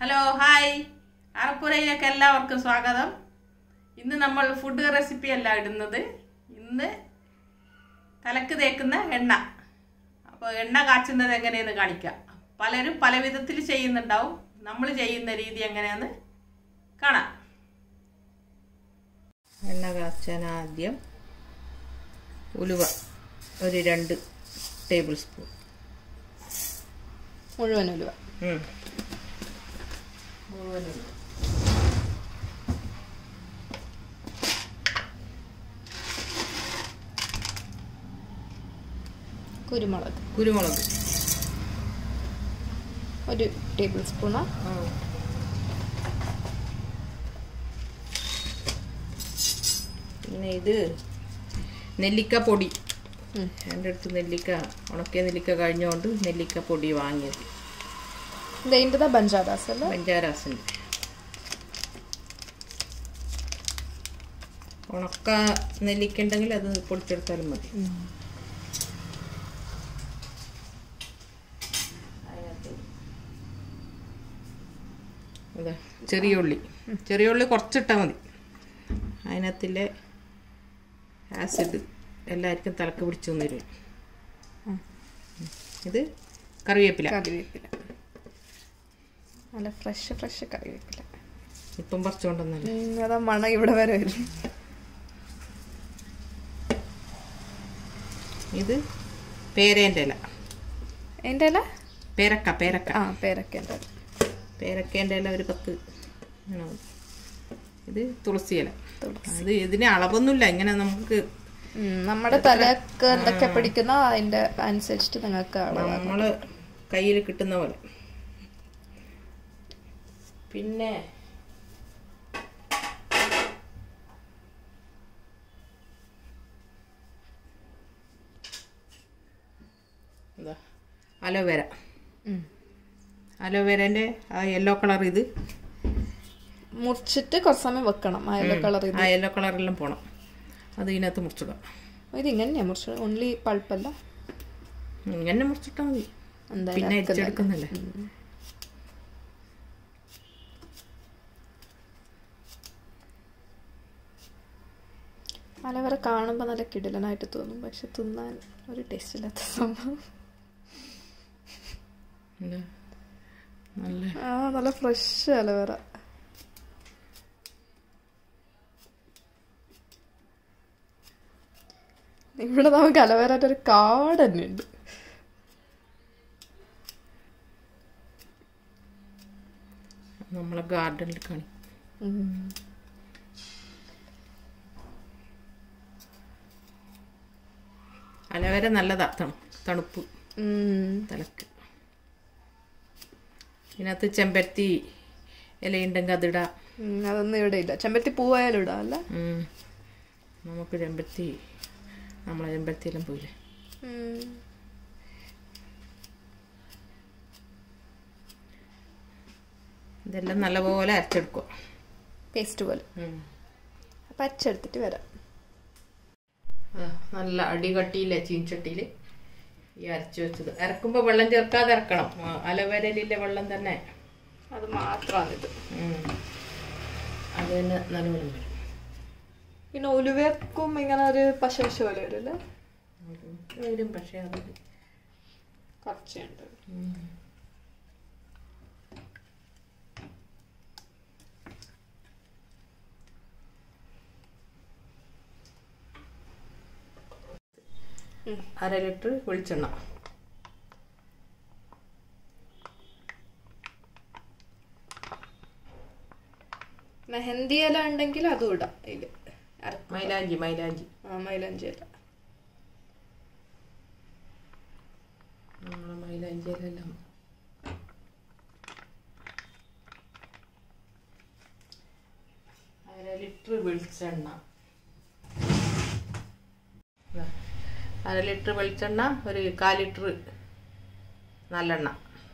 Hello hi അറപ്പുരയിലേക്ക് എല്ലാവർക്കും സ്വാഗതം ഇന്ന് നമ്മൾ ഫുഡ് റെസിപ്പി അല്ല ഇടുന്നത് ഇന്ന് തലക്ക് തേക്കുന്ന എണ്ണ അപ്പോൾ എണ്ണ കാച്ചുന്നത് എങ്ങനെയെന്ന് കാണിക്കാം പലരും പല വിധത്തിൽ ചെയ്യുന്നുണ്ടാവും നമ്മൾ ചെയ്യുന്ന രീതി എങ്ങനെയാന്ന് കാണാം എണ്ണ കാച്ചാൻ ആദ്യം ഉലുവ ഒരു രണ്ട് ടേബിൾ സ്പൂൺ മുഴുവൻ ഉലുവ മുഴുവൻ ഉലുവ കുരുമുളക് കുരുമുളക് ഒരു ടേബിൾ സ്പൂണ് പിന്നെ ഇത് നെല്ലിക്ക പൊടി എൻ്റെ അടുത്ത് നെല്ലിക്ക ഉണക്കിയ നെല്ലിക്ക കഴിഞ്ഞുകൊണ്ട് നെല്ലിക്ക പൊടി വാങ്ങിയത് ഇതിൻ്റെതാ ബഞ്ചാദാസ് അല്ലേ പഞ്ചാരാസിൻ്റെ ഉണക്ക നെല്ലിക്ക ഉണ്ടെങ്കിൽ അത് പൊടിച്ചെടുത്താലും മതി അതെ ചെറിയ ഉള്ളി ചെറിയ ഉള്ളി കുറച്ചിട്ടാൽ മതി അതിനകത്തിലെ ആസിഡ് എല്ലാവർക്കും തലക്ക് പിടിച്ചു തരും ഇത് കറിവേപ്പില കറിവേപ്പില നല്ല ഫ്രഷ് ഫ്രഷ് കറിവേപ്പില ഇപ്പം പറിച്ചുകൊണ്ടെന്നല്ല ഉം, അതാ മണം ഇവിടെ വരെ വരും ഇത് പേരേൻ്റെ ഇല എൻ്റെ അല്ല പേരക്ക പേരക്ക ആ പേരക്കേൻ്റെ ഇല. പേരക്കേൻ്റെ ഇല ഒരു പത്ത് ആണ്. ഇത് തുളസി ഇല തുളസി. അത് ഇതിന് അളവൊന്നുമില്ല ഇങ്ങനെ നമുക്ക് ഉം, നമ്മുടെ തലക്ക് എന്തൊക്കെ പിടിക്കുന്ന അതിന്റെ അനുസരിച്ചിട്ട് നിങ്ങൾക്ക് അളവ് നമ്മള് കയ്യിൽ കിട്ടുന്ന പോലെ പിന്നെ എന്താ അലോവേര ഉം. അലോവേരൻ്റെ ആ യെല്ലോ കളർ ഇത് മുറിച്ചിട്ട് കുറച്ച് സമയം വെക്കണം ആ യെല്ലോ കളർ ഇത് ആ യെല്ലോ കളറെല്ലാം പോണം അത് ഇതിനകത്ത് മുറിച്ചിടാം ഇത് ഇങ്ങനെയാ മുറിച്ചത് ഓൺലി പൾപ്പല്ല ഇങ്ങനെ മുറിച്ചിട്ടാൽ മതി എന്തായാലും പിന്നെ അരക്കുന്നതല്ലേ. അരിച്ചെടുക്കുന്നല്ലേ അലവര കാണുമ്പോൾ നല്ല കിടിലനായിട്ട് തോന്നും പക്ഷെ തിന്നാൻ ഒരു ടേസ്റ്റ് ഇല്ലാത്ത സംഭവം എന്താ നല്ല ആ നല്ല ഫ്രഷ് അലവര ഇവിടെ നമുക്ക് അലവേരായിട്ട് ഒരു കാട് തന്നെ ഉണ്ട് നമ്മളെ ഗാർഡനിൽ കാണി അലവര നല്ലതാ തണു തണുപ്പ് ഉം. തലക്ക് ഇതിനകത്ത് ചെമ്പരത്തി ഇലയുണ്ടെങ്കിൽ അതിടാം ഉം, അതൊന്നും ഇവിടെ ഇല്ല ചെമ്പരത്തി പൂവായാലും ഇടാം അല്ല ഉം. നമുക്ക് ചെമ്പരത്തി നമ്മളെ ചെമ്പരത്തിയെല്ലാം പോയില്ലേ ഇതെല്ലാം നല്ലപോലെ അരച്ചെടുക്കുക പേസ്റ്റ് പോലെ അപ്പം അച്ചെടുത്തിട്ട് വരാം ആ, നല്ല അടികട്ടിയില്ലേ ചീൻചട്ടിയിൽ ഈ അരച്ചു വെച്ചത് അരക്കുമ്പോൾ വെള്ളം ചേർക്കാതെ ഇറക്കണം ആ, അലവരലിലെ വെള്ളം തന്നെ അത് മാത്രമാണിത് ഉം. അത് തന്നെ നല്ലപോലെ വരും പിന്നെ ഉലുവേക്കും ഇങ്ങനെ ഒരു പശ പശ പോലെ വരും അല്ലേ വരും പക്ഷേ അത് കുറച്ചുണ്ട് അര ലിറ്റർ വെളിച്ചെണ്ണ മെഹന്തി ഇല ഉണ്ടെങ്കിൽ അതും ഇടാം ഇതില് അരക്കും മൈലാഞ്ചി മൈലാഞ്ചി ആ മൈലാഞ്ചി ഇല നമ്മളെ മൈലാഞ്ചിയിലെല്ലാം അര ലിറ്റർ വെളിച്ചെണ്ണ ദാ, അര ലിറ്റർ വെളിച്ചെണ്ണ ഒരു കാൽ ലിറ്റർ നല്ലെണ്ണ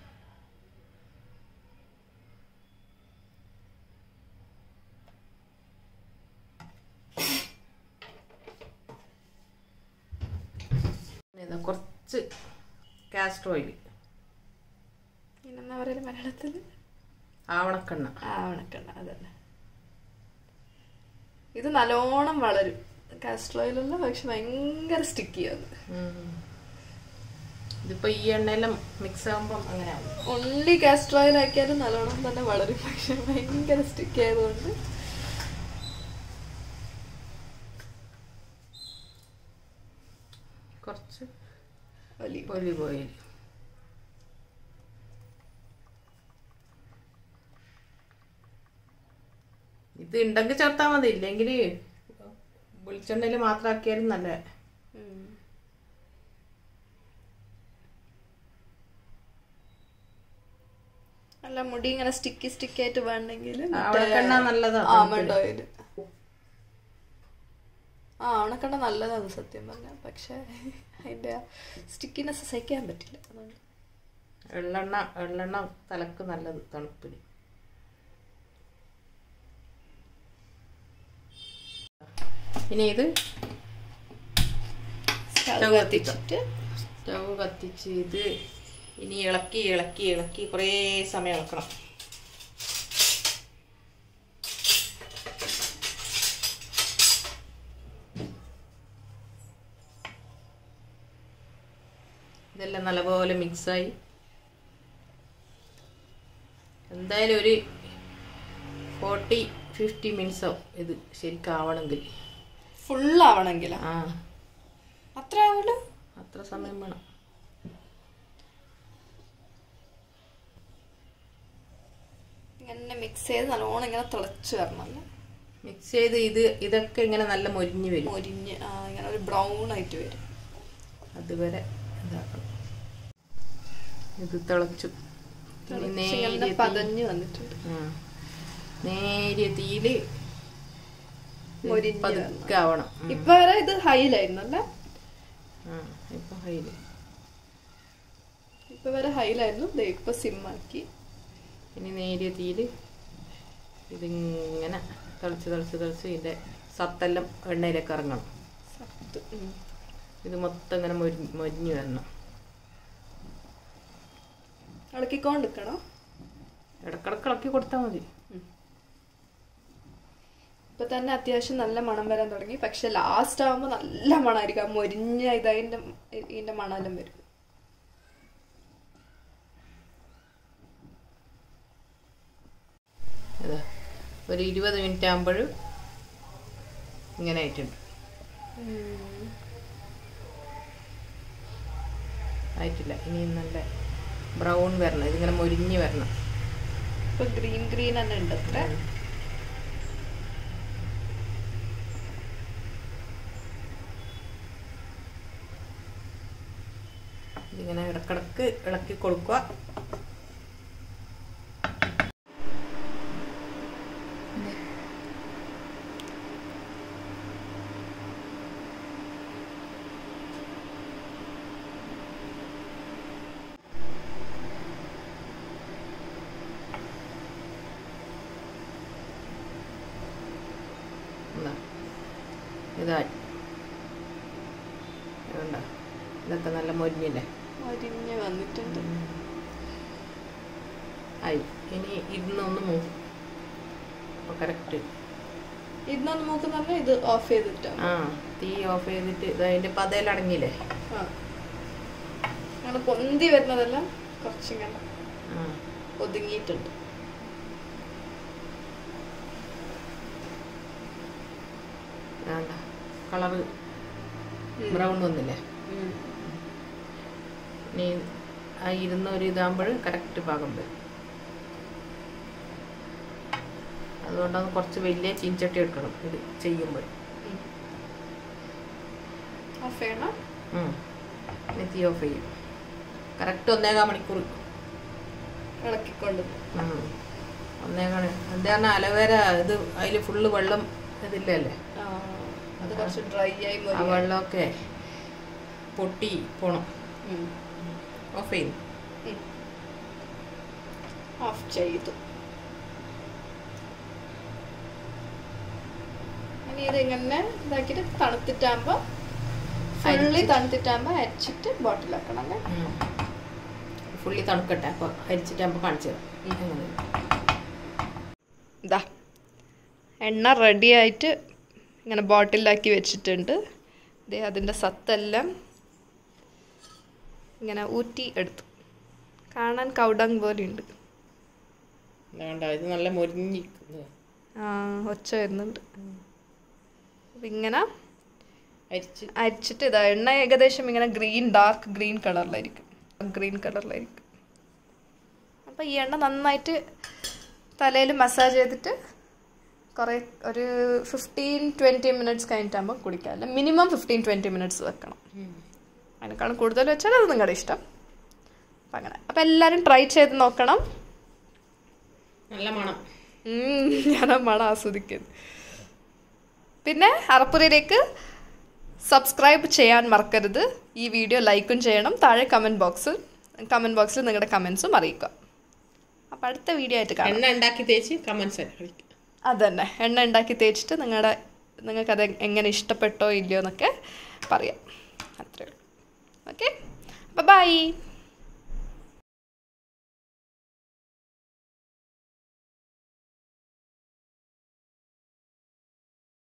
ഇതാ കുറച്ച് കാസ്റ്റർ ഓയിൽ പിന്നെന്താ പറയുക മലയാളത്തിൽ ആവണക്കെണ്ണ ആവണക്കെണ്ണ അതന്നെ ഇത് നല്ലോണം വളരും കാസ്റ്റർ ഓയിലുള്ള പക്ഷെ ഭയങ്കര സ്റ്റിക്കി അത് ഉം. ഇതിപ്പോ ഈ എണ്ണയെല്ലാം മിക്സ് ആകുമ്പം അങ്ങനെ ആവും ഓൺലി കാസ്റ്റർ ഓയിൽ ആക്കിയാലും നല്ലോണം തന്നെ വളരും പക്ഷെ ഭയങ്കര സ്റ്റിക്കി ആയതുകൊണ്ട് കുറച്ച് വലിയ ഒലിവ് ഓയിൽ ഇത് ഉണ്ടെങ്കിൽ ചേർത്താൽ മതി ഇല്ലെങ്കിൽ വെളിച്ചെണ്ണയിൽ മാത്രം ആക്കിയാലും നല്ല അല്ല മുടി ഇങ്ങനെ സ്റ്റിക്കി സ്റ്റിക്കി ആയിട്ട് വേണമെങ്കിൽ ആവണക്കെണ്ണ നല്ലതാ ആമണ്ട് ഓയിൽ ആ ആവണക്കെണ്ണ നല്ലതാണ് സത്യം പറഞ്ഞ പക്ഷെ അതിന്റെ സ്റ്റിക്കിനെസ് സഹിക്കാൻ പറ്റില്ല അതുകൊണ്ട് എള്ളെണ്ണ എള്ളെണ്ണ തലക്ക് നല്ലത് തണുപ്പിന് ഇനി ഇത് സ്റ്റവ് കത്തിച്ചിട്ട് സ്റ്റവ് കത്തിച്ച് ഇത് ഇനി ഇളക്കി ഇളക്കി ഇളക്കി കുറേ സമയം ഇളക്കണം ഇതെല്ലാം നല്ലപോലെ മിക്സായി എന്തായാലും ഒരു ഫോർട്ടി ഫിഫ്റ്റി മിനിറ്റ്സോ ഇത് ശരിക്കാവണമെങ്കിൽ ഫുൾ ആവണമെങ്കിലാ ആ അത്ര ആവൂല അത്ര സമയം വേണം ഇങ്ങനെ മിക്സ് ചെയ്ത് നല്ലോണം ഇങ്ങനെ തിളച്ച് വരണം അല്ലേ മിക്സ് ചെയ്ത് ഇത് ഇതൊക്കെ ഇങ്ങനെ നല്ല മൊരിഞ്ഞ് വരും മൊരിഞ്ഞ് ആ ഇങ്ങനെ ഒരു ബ്രൗൺ ആയിട്ട് വരും അതുവരെ ഇതാക്കണം ഇത് തിളച്ചു ഇനി തിളച്ച് ഇങ്ങനെ നേരിയ തീ- പതഞ്ഞ് വന്നിട്ടുണ്ട് ആ. നേരിയ തീയില് മൊരിഞ്ഞ് പതുക്കെ ആവണം ഉം. ഇപ്പൊ വരെ ഇത് ഹൈയിലായിരുന്നു അല്ലേ ആ ഇപ്പൊ ഹൈല് ഇപ്പൊ വരെ ഹൈയിലായിരുന്നു ദേ ഇപ്പൊ സിമ്മാക്കി ഇനി നേരിയ തീയില് ഇതിങ്ങനെ തിളച്ച് തിളച്ച് തിളച്ച് ഇതിന്റെ സത്തെല്ലാം എണ്ണയിലേക്ക് ഇറങ്ങണം സത്ത് ഉം. ഇത് മൊത്തം ഇങ്ങനെ മൊരി മൊരിഞ്ഞ് വരണം ഇളക്കിക്കൊണ്ടിരിക്കണം ഇടക്കിടക്ക് ഇളക്കി കൊടുത്താൽ മതി ഇപ്പൊ തന്നെ അത്യാവശ്യം നല്ല മണം വരാൻ തുടങ്ങി പക്ഷെ ലാസ്റ്റ് ആവുമ്പോ നല്ല മണമായിരിക്കും ആ മൊരിഞ്ഞ ഇതതിന്റെ ഇതിന്റെ മണമെല്ലാം വരും ഇതാ ഒരു ഇരുപത് മിനിറ്റ് ആകുമ്പോൾ ഇങ്ങനെ ആയിട്ടുണ്ട് ആയിട്ടില്ല ഇനി നല്ല ബ്രൗൺ വരണം ഇതിങ്ങനെ മൊരിഞ്ഞ് വരണം ഇപ്പൊ ഗ്രീൻ ഗ്രീൻ തന്നെ ഉണ്ട് അത്ര ഇതിങ്ങനെ ഇടക്കിടക്ക് ഇളക്കി കൊടുക്കുക എന്താ ഇതായി വേണ്ട ഇതൊക്കെ നല്ല മൊരിഞ്ഞില്ലേ മൊരിഞ്ഞ് വന്നിട്ടുണ്ട് ആയി ഇനി ഇരുന്നൊന്ന് മൂക്കും അപ്പോൾ കറക്റ്റ് ഇന്നൊന്ന് മൂക്ക് പറഞ്ഞാൽ ഇത് ഓഫ് ചെയ്തിട്ടാ ആ തീ ഓഫ് ചെയ്തിട്ട് ഇത് അതിൻ്റെ പതയിലടങ്ങിയില്ലേ ആ അങ്ങനെ പൊന്തി വരുന്നതെല്ലാം കുറച്ചിങ്ങനെ ആ ഒതുങ്ങിയിട്ടുണ്ട് വേണ്ട കളറ് ബ്രൗൺ വന്നില്ലേ ഇനി ആ ഇരുന്ന ഒരു ഇതാകുമ്പോൾ കറക്റ്റ് പാകം വരും അതുകൊണ്ടത് കുറച്ച് വലിയ ചീൻചട്ടി എടുക്കണം ഇത് ചെയ്യുമ്പോൾ ഓഫ് ചെയ്യണം ഉം. ഇനി തീ ഓഫ് ചെയ്യും കറക്റ്റ് ഒന്നേകാൽ മണിക്കൂർ ഇളക്കിക്കൊണ്ട് ഉം. ഒന്നേകാൽ എന്താണ് അലവേര ഇത് അതിൽ ഫുള്ള് വെള്ളം ഇതില്ലല്ലേ ആ, അത് കുറച്ച് ഡ്രൈ ആയി ആ മൊരി വെള്ളമൊക്കെ പൊട്ടി പോണം ഓഫ് ചെയ്യും ഓഫ് ചെയ്തു ഇനി ഇത് ഇങ്ങനെ ഇതാക്കിയിട്ട് തണുത്തിട്ടാകുമ്പോ ഫുള്ളി തണുത്തിട്ടാകുമ്പോ അരിച്ചിട്ട് ബോട്ടിലാക്കണം അല്ലേ ഫുള്ളി തണുക്കട്ടെ അപ്പോൾ അരിച്ചിട്ട് നമുക്ക് കാണിച്ചു തരാം എങ്ങനെ ഇതാ എണ്ണ റെഡി ആയിട്ട് ഇങ്ങനെ ബോട്ടിലാക്കി വെച്ചിട്ടുണ്ട് ദേ അതിൻ്റെ സത്തെല്ലാം ഇങ്ങനെ ഊറ്റി എടുത്തു കാണാൻ കൗഡങ് പോലെ ഉണ്ട് വേണ്ട ഇത് നല്ല മൊരിഞ്ഞിരിക്കുന്നു ആ ഒച്ച വരുന്നുണ്ട് അപ്പം ഇങ്ങനെ അരിച്ച് അരിച്ചിട്ട് ഇതാ എണ്ണ ഏകദേശം ഇങ്ങനെ ഗ്രീൻ ഡാർക്ക് ഗ്രീൻ കളറിലായിരിക്കും ഗ്രീൻ കളറിലായിരിക്കും അപ്പം ഈ എണ്ണ നന്നായിട്ട് തലയിൽ മസാജ് ചെയ്തിട്ട് കുറേ ഒരു ഫിഫ്റ്റീൻ ട്വൻറ്റി മിനിറ്റ്സ് കഴിഞ്ഞിട്ടാകുമ്പോൾ കുടിക്കാം അല്ല മിനിമം ഫിഫ്റ്റീൻ ട്വൻറ്റി മിനിറ്റ്സ് വെക്കണം അതിനേക്കാളും കൂടുതൽ വെച്ചാൽ അത് നിങ്ങളുടെ ഇഷ്ടം അപ്പം അങ്ങനെ അപ്പം എല്ലാവരും ട്രൈ ചെയ്ത് നോക്കണം നല്ല മണം ഉം, ഞാൻ ആ മണം ആസ്വദിക്കുന്നു പിന്നെ അറപ്പുരയിലേക്ക് സബ്സ്ക്രൈബ് ചെയ്യാൻ മറക്കരുത് ഈ വീഡിയോ ലൈക്കും ചെയ്യണം താഴെ കമൻറ്റ് ബോക്സിൽ കമൻറ്റ് ബോക്സിൽ നിങ്ങളുടെ കമൻസും അറിയിക്കുക അപ്പം അടുത്ത വീഡിയോ ആയിട്ട് കാണാം എണ്ണ ഉണ്ടാക്കി തേച്ച് കമൻസ് കളിക്കും അതന്നെ എണ്ണ ഉണ്ടാക്കി തേച്ചിട്ട് നിങ്ങളുടെ നിങ്ങൾക്കത് എങ്ങനെ ഇഷ്ടപ്പെട്ടോ ഇല്ലയോ എന്നൊക്കെ പറയാം അത്രേ ഉള്ളൂ ഓക്കെ അപ്പം ബൈ